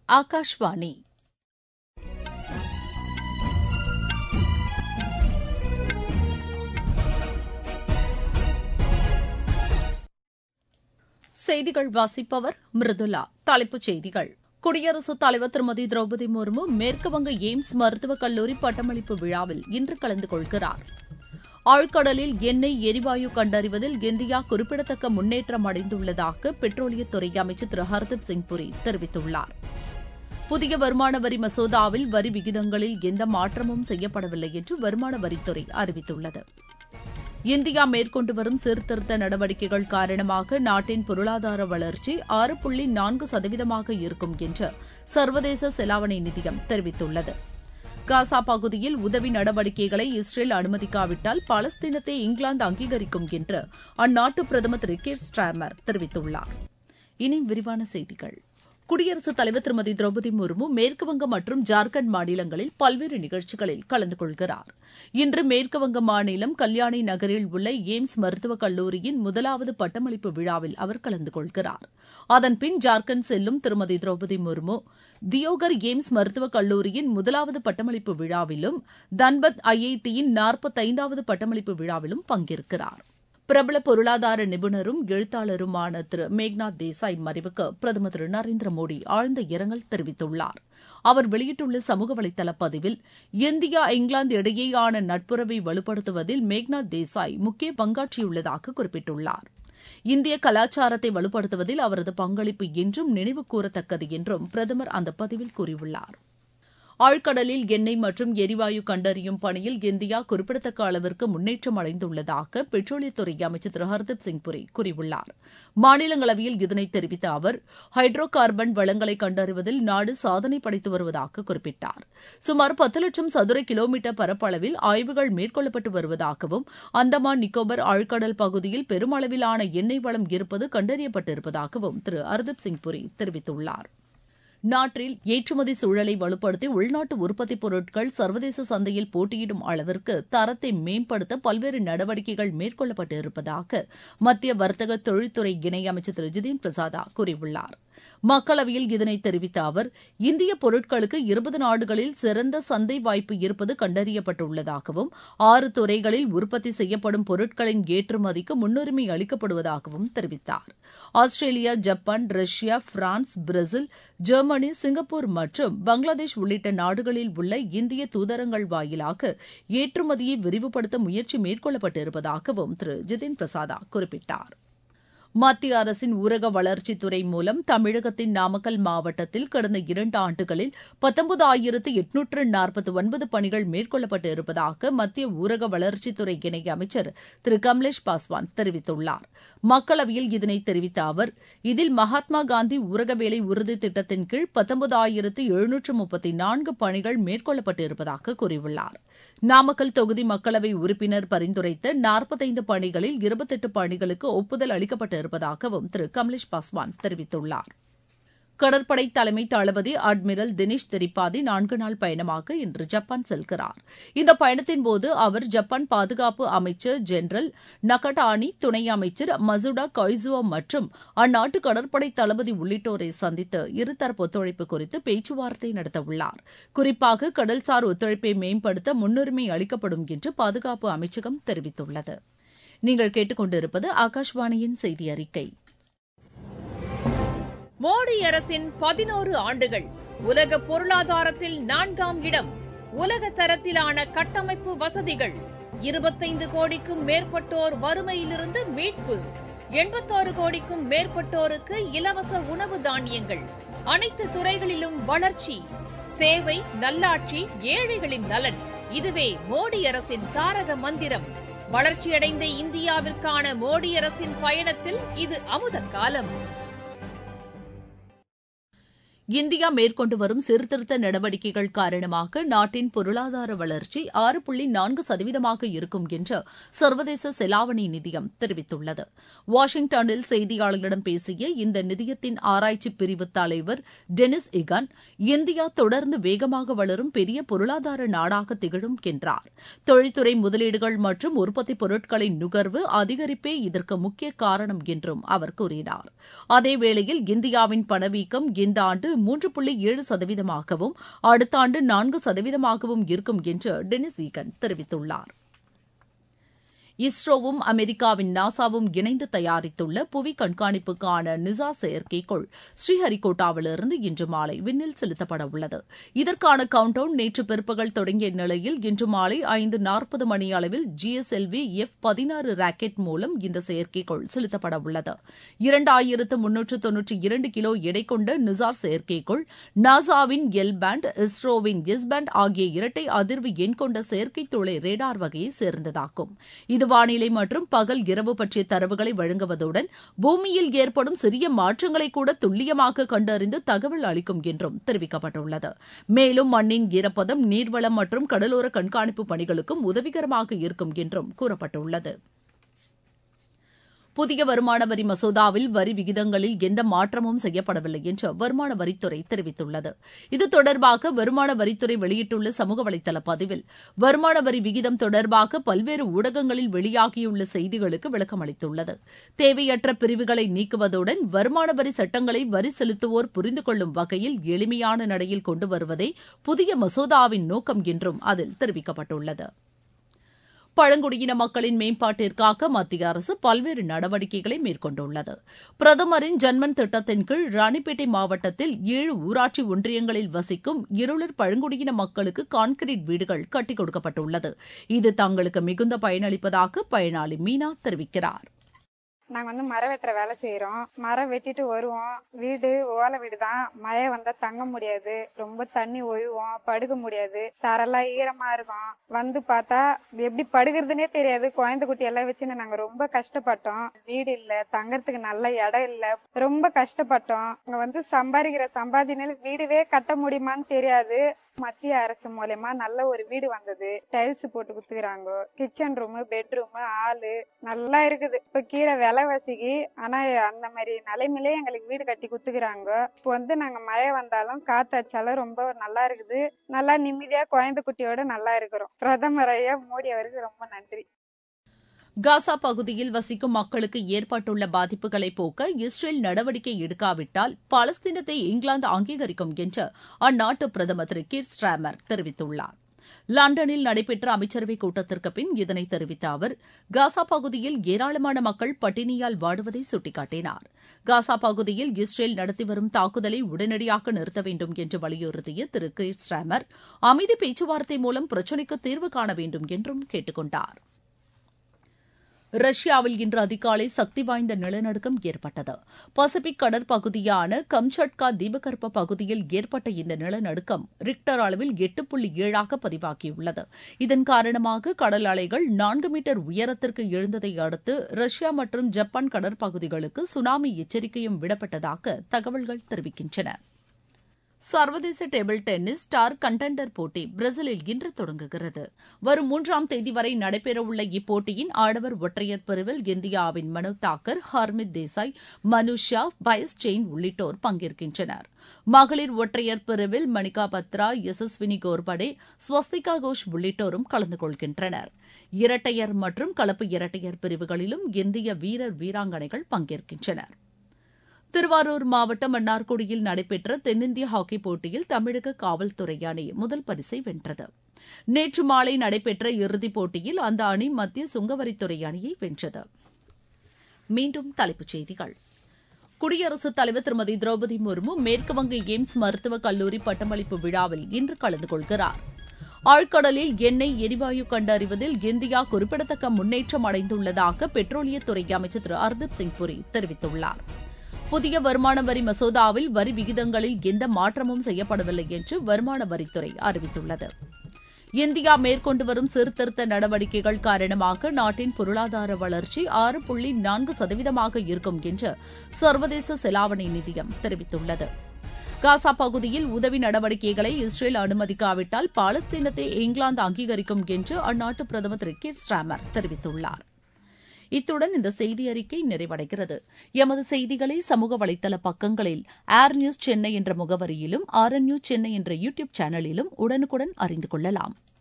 ஆகாஷ்வாணி செய்திகள் வாசிப்பவர் மிருதுலா தலைப்புச் செய்திகள் குடியரசுத் தலைவர் திருமதி திரௌபதி முர்மு மேற்குவங்க எய்ம்ஸ் மருத்துவக் கல்லூரி பட்டமளிப்பு விழாவில் இன்று கலந்து கொள்கிறார் ஆழ்கடலில் எண்ணெய் எரிவாயு கண்டறிவதில் இந்தியா குறிப்பிடத்தக்க முன்னேற்றம் அடைந்துள்ளதாக பெட்ரோலியத்துறை அமைச்சர் திரு ஹர்தீப் சிங் புரி தெரிவித்துள்ளார் புதிய வருமான வரி மசோதாவில் வரி விகிதங்களில் எந்த மாற்றமும் செய்யப்படவில்லை என்று வருமான வரித்துறை அறிவித்துள்ளது இந்தியா மேற்கொண்டு வரும் சீர்திருத்த நடவடிக்கைகள் காரணமாக நாட்டின் பொருளாதார வளர்ச்சி ஆறு புள்ளி நான்கு சதவீதமாக இருக்கும் என்று சர்வதேச செலாவணி நிதியம் தெரிவித்துள்ளது காசா பகுதியில் உதவி நடவடிக்கைகளை இஸ்ரேல் அனுமதிக்காவிட்டால் பாலஸ்தீனத்தை இங்கிலாந்து அங்கீகரிக்கும் என்று அந்நாட்டு பிரதமர் திரு கீர் ஸ்டார்மர் தெரிவித்துள்ளார் இனி விரிவான செய்திகள் குடியரசுத் தலைவர் திருமதி திரௌபதி முர்மு மேற்குவங்கம் மற்றும் ஜார்க்கண்ட் மாநிலங்களில் பல்வேறு நிகழ்ச்சிகளில் கலந்து கொள்கிறார் இன்று மேற்குவங்க மாநிலம் கல்யாணி நகரில் உள்ள எய்ம்ஸ் மருத்துவக் கல்லூரியின் முதலாவது பட்டமளிப்பு விழாவில் அவர் கலந்து கொள்கிறார் அதன்பின் ஜார்க்கண்ட் செல்லும் திருமதி திரௌபதி முர்மு தியோகர் எய்ம்ஸ் மருத்துவக் கல்லூரியின் முதலாவது பட்டமளிப்பு விழாவிலும் தன்பத் ஐஐடியின் நாற்பத்தைந்தாவது பட்டமளிப்பு விழாவிலும் பங்கேற்கிறார் பிரபல பொருளாதார நிபுணரும் எழுத்தாளருமான திரு மேக்நாத் தேசாய் மறைவுக்கு பிரதமர் திரு நரேந்திர மோடி ஆழ்ந்த இரங்கல் தெரிவித்துள்ளார் அவர் வெளியிட்டுள்ள சமூக வலைதள பதிவில் இந்தியா இங்கிலாந்து இடையேயான நட்புறவை வலுப்படுத்துவதில் மேக்நாத் தேசாய் முக்கிய பங்காற்றியுள்ளதாக குறிப்பிட்டுள்ளார் இந்திய கலாச்சாரத்தை வலுப்படுத்துவதில் அவரது பங்களிப்பு என்றும் நினைவு கூறத்தக்கது என்றும் பிரதமர் அந்த பதிவில் கூறியுள்ளார் ஆழ்கடலில் எண்ணெய் மற்றும் எரிவாயு கண்டறியும் பணியில் இந்தியா குறிப்பிடத்தக்க அளவிற்கு முன்னேற்றம் அடைந்துள்ளதாக பெட்ரோலியத்துறை அமைச்சர் திரு ஹர்தீப் சிங் புரி கூறியுள்ளார் மாநிலங்களவையில் இதனை தெரிவித்த அவர் ஹைட்ரோ கார்பன் வளங்களை கண்டறிவதில் நாடு சாதனை படைத்து வருவதாக குறிப்பிட்டார் சுமார் பத்து லட்சம் சதுர கிலோமீட்டர் பரப்பளவில் ஆய்வுகள் மேற்கொள்ளப்பட்டு வருவதாகவும் அந்தமான் நிக்கோபர் ஆழ்கடல் பகுதியில் பெருமளவிலான எண்ணெய் வளம் இருப்பது கண்டறியப்பட்டிருப்பதாகவும் திரு ஹர்தீப் சிங் புரி தெரிவித்துள்ளார் நாட்டில் ஏற்றுமதி சூழலை வலுப்படுத்தி உள்நாட்டு உற்பத்திப் பொருட்கள் சர்வதேச சந்தையில் போட்டியிடும் அளவிற்கு தரத்தை மேம்படுத்த பல்வேறு நடவடிக்கைகள் மேற்கொள்ளப்பட்டு இருப்பதாக மத்திய வர்த்தக தொழில்துறை இணையமைச்சர் திரு ஜிதேன் பிரசாதா கூறியுள்ளார் மக்களவையில் இதனை தெரிவித்த அவர் இந்திய பொருட்களுக்கு இருபது நாடுகளில் சிறந்த சந்தை வாய்ப்பு இருப்பது கண்டறியப்பட்டுள்ளதாகவும் ஆறு துறைகளில் உற்பத்தி செய்யப்படும் பொருட்களின் ஏற்றுமதிக்கு முன்னுரிமை அளிக்கப்படுவதாகவும் தெரிவித்தார் Australia Japan Russia France Brazil Germany Singapore மற்றும் பங்களாதேஷ் உள்ளிட்ட நாடுகளில் உள்ள இந்திய தூதரங்கள் வாயிலாக ஏற்றுமதியை விரிவுபடுத்த முயற்சி மேற்கொள்ளப்பட்டிருப்பதாகவும் திரு ஜிதின் பிரசாதா குறிப்பிட்டார் மத்திய அரசின் ஊரக வளர்ச்சித்துறை மூலம் தமிழகத்தின் நாமக்கல் மாவட்டத்தில் கடந்த இரண்டு ஆண்டுகளில் பத்தொன்பதாயிரத்து எட்நூற்று நாற்பத்தி ஒன்பது பணிகள் மேற்கொள்ளப்பட்டு இருப்பதாக மத்திய ஊரக வளர்ச்சித்துறை இணை அமைச்சர் திரு கமலேஷ் பாஸ்வான் தெரிவித்துள்ளார் மக்களவையில் இதனை தெரிவித்த அவர் இதில் மகாத்மா காந்தி ஊரக வேலை உறுதி திட்டத்தின் கீழ் பத்தொன்பதாயிரத்து எழுநூற்று முப்பத்தி நான்கு பணிகள் மேற்கொள்ளப்பட்டு இருப்பதாக கூறியுள்ளார் நாமக்கல் தொகுதி மக்களவை உறுப்பினர் பரிந்துரைத்த நாற்பத்தைந்து பணிகளில் இருபத்தெட்டு பணிகளுக்கு ஒப்புதல் அளிக்கப்பட்டு இருப்பதாகவும் திரு கமலேஷ் பாஸ்வான் தெரிவித்துள்ளார் கடற்படை தலைமை தளபதி அட்மிரல் தினேஷ் திரிபாதி நான்கு நாள் பயணமாக இன்று ஜப்பான் செல்கிறார் இந்த பயணத்தின்போது அவர் ஜப்பான் பாதுகாப்பு அமைச்சர் ஜெனரல் நகடானி துணை அமைச்சர் மசுடா கொய்சுவா மற்றும் அந்நாட்டு கடற்படை தளபதி உள்ளிட்டோரை சந்தித்து இருதரப்பு ஒத்துழைப்பு குறித்து பேச்சுவார்த்தை நடத்தவுள்ளார் குறிப்பாக கடல்சார் ஒத்துழைப்பை மேம்படுத்த முன்னுரிமை அளிக்கப்படும் என்று பாதுகாப்பு அமைச்சகம் தெரிவித்துள்ளது நீங்கள் கேட்டுக்கொண்டிருப்பது ஆகாஷ்வாணியின் செய்தி அறிக்கை மோடி அரசின் பதினோரு ஆண்டுகள் உலக பொருளாதாரத்தில் நான்காம் இடம் உலக தரத்திலான கட்டமைப்பு வசதிகள் இருபத்தைந்து கோடிக்கும் மேற்பட்டோர் வறுமையிலிருந்து மீட்பு எண்பத்தாறு கோடிக்கும் மேற்பட்டோருக்கு இலவச உணவு தானியங்கள் அனைத்து துறைகளிலும் வளர்ச்சி சேவை நல்லாட்சி ஏழைகளின் நலன் இதுவே மோடி அரசின் தாரக மந்திரம் வளர்ச்சியடைந்த இந்தியாவிற்கான மோடி அரசின் பயணத்தில் இது அமுத காலம் இந்தியா மேற்கொண்டு வரும் சீர்திருத்த நடவடிக்கைகள் காரணமாக நாட்டின் பொருளாதார வளர்ச்சி ஆறு புள்ளி நான்கு சதவீதமாக இருக்கும் என்று சர்வதேச செலாவணி நிதியம் தெரிவித்துள்ளது வாஷிங்டனில் செய்தியாளர்களிடம் பேசிய இந்த நிதியத்தின் ஆராய்ச்சி பிரிவு தலைவர் டெனிஸ் இகான் இந்தியா தொடர்ந்து வேகமாக வளரும் பெரிய பொருளாதார நாடாக திகழும் என்றார் தொழில்துறை முதலீடுகள் மற்றும் உற்பத்தி பொருட்களின் நுகர்வு அதிகரிப்பே இதற்கு முக்கிய காரணம் என்றும் அவர் கூறினார் அதேவேளையில் இந்தியாவின் பணவீக்கம் இந்த ஆண்டு மூன்று புள்ளி ஏழு சதவீதமாகவும் அடுத்த ஆண்டு நான்கு சதவீதமாகவும் இருக்கும் என்று டெனிஸ் ஈகன் தெரிவித்துள்ளார் இஸ்ரோவும் அமெரிக்காவின் நாசாவும் இணைந்து தயாரித்துள்ள புவி கண்காணிப்புக்கான நிசா செயற்கைக்கோள் ஸ்ரீஹரிகோட்டாவிலிருந்து இன்று மாலை விண்ணில் செலுத்தப்பட உள்ளது இதற்கான கவுண்டவுன் நேற்று பிற்பகல் தொடங்கிய நிலையில் இன்று மாலை ஐந்து நாற்பது மணி அளவில் ஜிஎஸ்எல்வி எஃப் பதினாறு ராக்கெட் மூலம் இந்த செயற்கைக்கோள் செலுத்தப்பட உள்ளது இரண்டாயிரத்து முன்னூற்று தொன்னூற்றி இரண்டு கிலோ எடை கொண்ட நிசார் செயற்கைக்கோள் நாசாவின் எல் பேண்ட் இஸ்ரோவின் எஸ் பேண்ட் ஆகிய இரட்டை அதிர்வு எண் கொண்ட செயற்கை துளை ரேடார் வகையை சேர்ந்ததாகும் இது வானிலை மற்றும் பகல் இரவு பற்றிய தரவுகளை வழங்குவதுடன் பூமியில் ஏற்படும் சிறிய மாற்றங்களை கூட துல்லியமாக கண்டறிந்து தகவல் அளிக்கும் என்றும் தெரிவிக்கப்பட்டுள்ளது மேலும் மண்ணின் ஈரப்பதம் நீர்வளம் மற்றும் கடலோர கண்காணிப்பு பணிகளுக்கும் உதவிகரமாக இருக்கும் என்றும் கூறப்பட்டுள்ளது புதிய வருமான வரி மசோதாவில் வரி விகிதங்களில் எந்த மாற்றமும் செய்யப்படவில்லை என்று வருமான வரித்துறை தெரிவித்துள்ளது இது தொடர்பாக வருமான வரித்துறை வெளியிட்டுள்ள சமூக வலைதள பதிவில் வருமான வரி விகிதம் தொடர்பாக பல்வேறு ஊடகங்களில் வெளியாகியுள்ள செய்திகளுக்கு விளக்கம் அளித்துள்ளது தேவையற்ற பிரிவுகளை நீக்குவதுடன் வருமான வரி சட்டங்களை வரி செலுத்துவோர் புரிந்து கொள்ளும் வகையில் எளிமையான நடையில் கொண்டு வருவதே புதிய மசோதாவின் நோக்கம் என்றும் அதில் தெரிவிக்கப்பட்டுள்ளது பழங்குடியின மக்களின் மேம்பாட்டிற்காக மத்திய அரசு பல்வேறு நடவடிக்கைகளை மேற்கொண்டுள்ளது பிரதமரின் ஜன்மன் திட்டத்தின் கீழ் ராணிப்பேட்டை மாவட்டத்தில் ஏழு ஊராட்சி ஒன்றியங்களில் வசிக்கும் இருளர் பழங்குடியின மக்களுக்கு கான்கிரீட் வீடுகள் கட்டிக் கொடுக்கப்பட்டுள்ளது இது தங்களுக்கு மிகுந்த பயனளிப்பதாக பயனாளி மீனா தெரிவிக்கிறார் நாங்க வந்து மரம் வெட்டுற வேலை செய்யறோம் மரம் வெட்டிட்டு வருவோம் வீடு ஓலை வீடு தான் மழை வந்தா தங்க முடியாது ரொம்ப தண்ணி ஒழுவோம் படுக்க முடியாது தரெல்லாம் ஈரமா இருக்கும் வந்து பார்த்தா எப்படி படுக்கிறதுனே தெரியாது குழந்தை குட்டி எல்லாம் வச்சுன்னு நாங்க ரொம்ப கஷ்டப்பட்டோம் வீடு இல்ல தங்கறதுக்கு நல்ல இடம் இல்ல ரொம்ப கஷ்டப்பட்டோம் அங்க வந்து சம்பாதிக்கிற சம்பாதினால வீடுவே கட்ட முடியுமான்னு தெரியாது மத்திய அரசு மூலயமா நல்ல ஒரு வீடு வந்தது டைல்ஸ் போட்டு குத்துக்கிறாங்க கிச்சன் ரூமு பெட்ரூமு ஹாலு நல்லா இருக்குது இப்ப கீழே விலைவாசிக்கு ஆனா அந்த மாதிரி நிலைமையிலே எங்களுக்கு வீடு கட்டி குத்துக்கிறாங்க இப்போ வந்து நாங்க மழை வந்தாலும் காத்தாச்சாலும் ரொம்ப நல்லா இருக்குது நல்லா நிம்மதியா குழந்தை குட்டியோட நல்லா இருக்கிறோம் பிரதமர் ஐயா மோடி அவருக்கு ரொம்ப நன்றி காசா பகுதியில் வசிக்கும் மக்களுக்கு ஏற்பட்டுள்ள பாதிப்புகளை போக்க இஸ்ரேல் நடவடிக்கை எடுக்காவிட்டால் பாலஸ்தீனத்தை இங்கிலாந்து அங்கீகரிக்கும் என்று அந்நாட்டு பிரதமர் திரு கீர் ஸ்ட்ராமர் தெரிவித்துள்ளார் லண்டனில் நடைபெற்ற அமைச்சரவைக் கூட்டத்திற்கு பின் இதனை தெரிவித்த அவர் காசா பகுதியில் ஏராளமான மக்கள் பட்டினியால் வாடுவதை சுட்டிக்காட்டினார் காசா பகுதியில் இஸ்ரேல் நடத்தி வரும் தாக்குதலை உடனடியாக நிறுத்த வேண்டும் என்று வலியுறுத்திய திரு கீர் ஸ்ட்ராமர் அமைதி பேச்சுவார்த்தை மூலம் பிரச்சினைக்கு தீர்வு காண வேண்டும் என்றும் கேட்டுக் கொண்டாா் ரஷ்யாவில் இன்று அதிகாலை சக்தி வாய்ந்த நிலநடுக்கம் ஏற்பட்டது பசிபிக் கடற்பகுதியான கம்சட்கா தீபகற்ப பகுதியில் ஏற்பட்ட இந்த நிலநடுக்கம் ரிக்டர் அளவில் எட்டு புள்ளி ஏழாக பதிவாகியுள்ளது இதன் காரணமாக கடல் அலைகள் நான்கு மீட்டர் உயரத்திற்கு எழுந்ததை அடுத்து ரஷ்யா மற்றும் ஜப்பான் கடற்பகுதிகளுக்கு சுனாமி எச்சரிக்கையும் விடப்பட்டதாக தகவல்கள் தெரிவிக்கின்றன சர்வதேச டேபிள் டென்னிஸ் ஸ்டார் கண்டெண்டர் போட்டி பிரேசிலில் இன்று தொடங்குகிறது வரும் மூன்றாம் தேதி வரை நடைபெறவுள்ள இப்போட்டியின் ஆடவர் ஒற்றையர் பிரிவில் இந்தியாவின் மனு தாக்கர் ஹர்மித் தேசாய் மனு ஷா பயஸ் ஜெயின் உள்ளிட்டோர் பங்கேற்கின்றனர் மகளிர் ஒற்றையர் பிரிவில் மணிகா பத்ரா யசஸ்வினி கோர்படே ஸ்வஸ்திகா கோஷ் உள்ளிட்டோரும் கலந்து கொள்கின்றனர் இரட்டையர் மற்றும் கலப்பு இரட்டையர் பிரிவுகளிலும் இந்திய வீரர் வீராங்கனைகள் பங்கேற்கின்றனர் திருவாரூர் மாவட்டம் மன்னார்குடியில் நடைபெற்ற தென்னிந்திய ஹாக்கி போட்டியில் தமிழக காவல்துறை அணி முதல் பரிசை வென்றது நேற்று மாலை நடைபெற்ற இறுதிப் போட்டியில் அந்த அணி மத்திய சுங்கவரித்துறை அணியை வென்றது மீண்டும் தலைப்புச் செய்திகள் குடியரசுத் தலைவர் திருமதி திரௌபதி முர்மு மேற்குவங்க எய்ம்ஸ் மருத்துவக் கல்லூரி பட்டமளிப்பு விழாவில் இன்று கலந்து கொள்கிறார் ஆழ்கடலில் எண்ணெய் எரிவாயு கண்டறிவதில் இந்தியா குறிப்பிடத்தக்க முன்னேற்றம் அடைந்துள்ளதாக பெட்ரோலியத்துறை அமைச்சர் திரு ஹர்தீப் சிங் புரி தெரிவித்துள்ளார் புதிய வருமான வரி மசோதாவில் வரி விகிதங்களில் எந்த மாற்றமும் செய்யப்படவில்லை என்று வருமான வரித்துறை அறிவித்துள்ளது இந்தியா மேற்கொண்டு வரும் சீர்திருத்த நடவடிக்கைகள் காரணமாக நாட்டின் பொருளாதார வளர்ச்சி ஆறு புள்ளி நான்கு சதவீதமாக இருக்கும் என்று சர்வதேச செலாவணி நிதியம் தெரிவித்துள்ளது காசா பகுதியில் உதவி நடவடிக்கைகளை இஸ்ரேல் அனுமதிக்காவிட்டால் பாலஸ்தீனத்தை இங்கிலாந்து அங்கீகரிக்கும் என்று அந்நாட்டு பிரதமர் திரு கீர் ஸ்டாமர் தெரிவித்துள்ளார் இத்துடன் இந்த செய்தி அறிக்கை நிறைவடைகிறது எமது செய்திகளை சமூக வலைதள பக்கங்களில் ஏர் நியூஸ் சென்னை என்ற முகவரியிலும் ஆர் என் நியூஸ் சென்னை என்ற யூ டியூப் சேனலிலும் உடனுக்குடன் அறிந்து கொள்ளலாம்